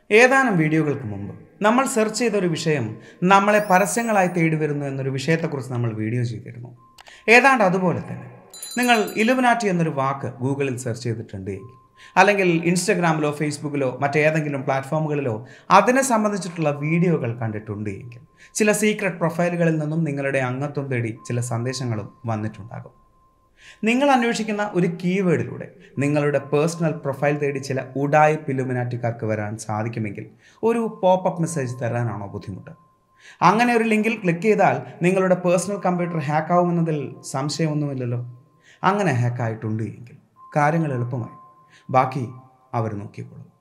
ഏതാനും വീഡിയോകൾക്ക് മുമ്പ് നമ്മൾ സെർച്ച് ചെയ്ത ഒരു വിഷയം നമ്മളെ പരസ്യങ്ങളായി തേടി വരുന്നു എന്നൊരു വിഷയത്തെക്കുറിച്ച് നമ്മൾ വീഡിയോ ചെയ്തിരുന്നു ഏതാണ്ട് അതുപോലെ തന്നെ നിങ്ങൾ ഇലുമിനാറ്റി എന്നൊരു വാക്ക് ഗൂഗിളിൽ സെർച്ച് ചെയ്തിട്ടുണ്ട് എങ്കിൽ അല്ലെങ്കിൽ ഇൻസ്റ്റഗ്രാമിലോ ഫേസ്ബുക്കിലോ മറ്റേതെങ്കിലും പ്ലാറ്റ്ഫോമുകളിലോ അതിനെ സംബന്ധിച്ചിട്ടുള്ള വീഡിയോകൾ കണ്ടിട്ടുണ്ട് എങ്കിൽ ചില സീക്രട്ട് പ്രൊഫൈലുകളിൽ നിന്നും നിങ്ങളുടെ അംഗത്വം തേടി ചില സന്ദേശങ്ങളും വന്നിട്ടുണ്ടാകും നിങ്ങൾ അന്വേഷിക്കുന്ന ഒരു കീവേഡിലൂടെ നിങ്ങളുടെ പേഴ്സണൽ പ്രൊഫൈൽ തേടി ചില ഉഡായി പിലുമിനാറ്റിക്കാർക്ക് വരാൻ സാധിക്കുമെങ്കിൽ ഒരു പോപ്പപ്പ് മെസ്സേജ് തരാനാണോ ബുദ്ധിമുട്ട് അങ്ങനെ ഒരു ലിങ്കിൽ ക്ലിക്ക് ചെയ്താൽ നിങ്ങളുടെ പേഴ്സണൽ കമ്പ്യൂട്ടർ ഹാക്ക് ആവുമെന്നതിൽ സംശയമൊന്നുമില്ലല്ലോ അങ്ങനെ ഹാക്കായിട്ടുണ്ട് എങ്കിൽ കാര്യങ്ങൾ എളുപ്പമായി ബാക്കി അവർ നോക്കിക്കോളും